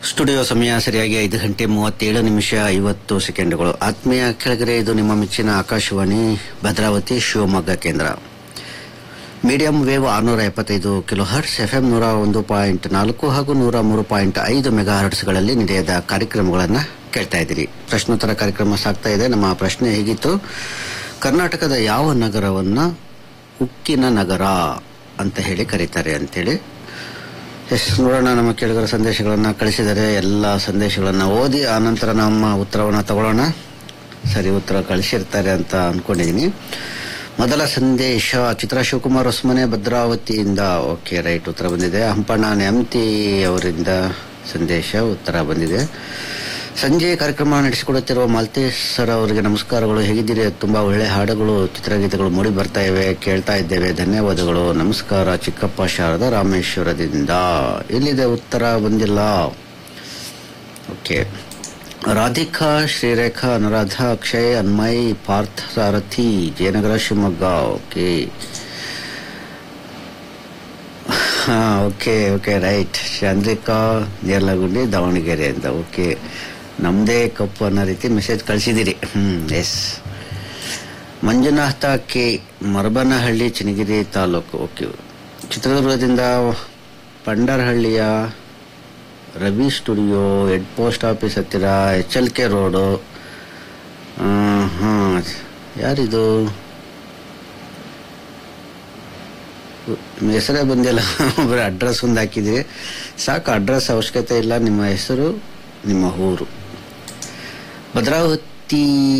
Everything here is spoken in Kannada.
ಸ್ಟುಡಿಯೋ ಸಮಯ ಸರಿಯಾಗಿ ಐದು ಗಂಟೆ ಮೂವತ್ತೇಳು ನಿಮಿಷ ಐವತ್ತು ಸೆಕೆಂಡ್ಗಳು ಆತ್ಮೀಯ ಕೆಳಗರೆ ಇದು ನಿಮ್ಮ ಮೆಚ್ಚಿನ ಆಕಾಶವಾಣಿ ಭದ್ರಾವತಿ ಶಿವಮೊಗ್ಗ ಕೇಂದ್ರ ಮೀಡಿಯಂ ವೇವ್ ಆರುನೂರ ಎಪ್ಪತ್ತೈದು ಕಿಲೋ ಹರ್ಟ್ಸ್ ಎಫ್ಎಂ ನೂರ ಒಂದು ಪಾಯಿಂಟ್ ನಾಲ್ಕು ಹಾಗೂ ನೂರ ಮೂರು ಪಾಯಿಂಟ್ ಐದು ಮೆಗಾ ಹರ್ಟ್ಸ್ಗಳಲ್ಲಿ ನಡೆಯದ ಕಾರ್ಯಕ್ರಮಗಳನ್ನು ಕೇಳ್ತಾ ಇದ್ದೀರಿ ಪ್ರಶ್ನೋತ್ತರ ಕಾರ್ಯಕ್ರಮ ಸಾಗ್ತಾ ಇದೆ ನಮ್ಮ ಪ್ರಶ್ನೆ ಹೇಗಿತ್ತು ಕರ್ನಾಟಕದ ಯಾವ ನಗರವನ್ನ ಉಕ್ಕಿನ ನಗರ ಅಂತ ಹೇಳಿ ಕರೀತಾರೆ ಅಂತೇಳಿ ಎಸ್ ನೋಡೋಣ ನಮ್ಮ ಕೇಳಿದರ ಸಂದೇಶಗಳನ್ನು ಕಳಿಸಿದರೆ ಎಲ್ಲ ಸಂದೇಶಗಳನ್ನು ಓದಿ ಆನಂತರ ನಮ್ಮ ಉತ್ತರವನ್ನು ತಗೊಳ್ಳೋಣ ಸರಿ ಉತ್ತರ ಕಳಿಸಿರ್ತಾರೆ ಅಂತ ಅನ್ಕೊಂಡಿದ್ದೀನಿ ಮೊದಲ ಸಂದೇಶ ಚಿತ್ರ ಶಿವಕುಮಾರ್ ಹೊಸಮನೆ ಭದ್ರಾವತಿಯಿಂದ ಓಕೆ ರೈಟ್ ಉತ್ತರ ಬಂದಿದೆ ಹಂಪಣ್ಣ ನ್ಯಾಮತಿ ಅವರಿಂದ ಸಂದೇಶ ಉತ್ತರ ಬಂದಿದೆ ಸಂಜೆ ಕಾರ್ಯಕ್ರಮ ನಡೆಸಿಕೊಡುತ್ತಿರುವ ಮಾಲ್ತೇಶ್ ಸರ್ ಅವರಿಗೆ ನಮಸ್ಕಾರಗಳು ಹೇಗಿದ್ದೀರಿ ತುಂಬಾ ಒಳ್ಳೆ ಹಾಡುಗಳು ಚಿತ್ರಗೀತೆಗಳು ಮೂಡಿ ಬರ್ತಾ ಇವೆ ಕೇಳ್ತಾ ಇದ್ದೇವೆ ಧನ್ಯವಾದಗಳು ನಮಸ್ಕಾರ ಚಿಕ್ಕಪ್ಪ ಶಾರದ ರಾಮೇಶ್ವರದಿಂದ ಎಲ್ಲಿದೆ ಉತ್ತರ ಬಂದಿಲ್ಲ ಓಕೆ ರಾಧಿಕಾ ಶ್ರೀರೇಖಾ ಅನುರಾಧ ಅಕ್ಷಯ್ ಅನ್ಮಯ್ ಪಾರ್ಥ ಸಾರಥಿ ಜಯನಗರ ಶಿವಮೊಗ್ಗ ಓಕೆ ಹಾ okay okay right Chandrika Nerlagundi Davanagere ಅಂತ ಓಕೆ ನಮ್ದೇ ಕಪ್ಪು ಅನ್ನೋ ರೀತಿ ಮೆಸೇಜ್ ಕಳಿಸಿದಿರಿ ಹ್ಮ್ S Manjunatha K Marabanahalli Channagiri taluk okay ಚಿತ್ರದುರ್ಗದಿಂದ ಪಂಡರಹಳ್ಳಿಯ Ravi studio head post office ಹತ್ತಿರ ಎಚ್ ಎಲ್ ಕೆ ರೋಡು ಹಾಂ ಯಾರಿದು ನಿಮ್ಮ ಹೆಸರೇ ಬಂದಿಲ್ಲ ಬರೀ ಅಡ್ರೆಸ್ ಒಂದು ಹಾಕಿದ್ರಿ ಸಾಕು ಅಡ್ರೆಸ್ ಅವಶ್ಯಕತೆ ಇಲ್ಲ ನಿಮ್ಮ ಹೆಸರು ನಿಮ್ಮ ಊರು ಭದ್ರಾವತಿ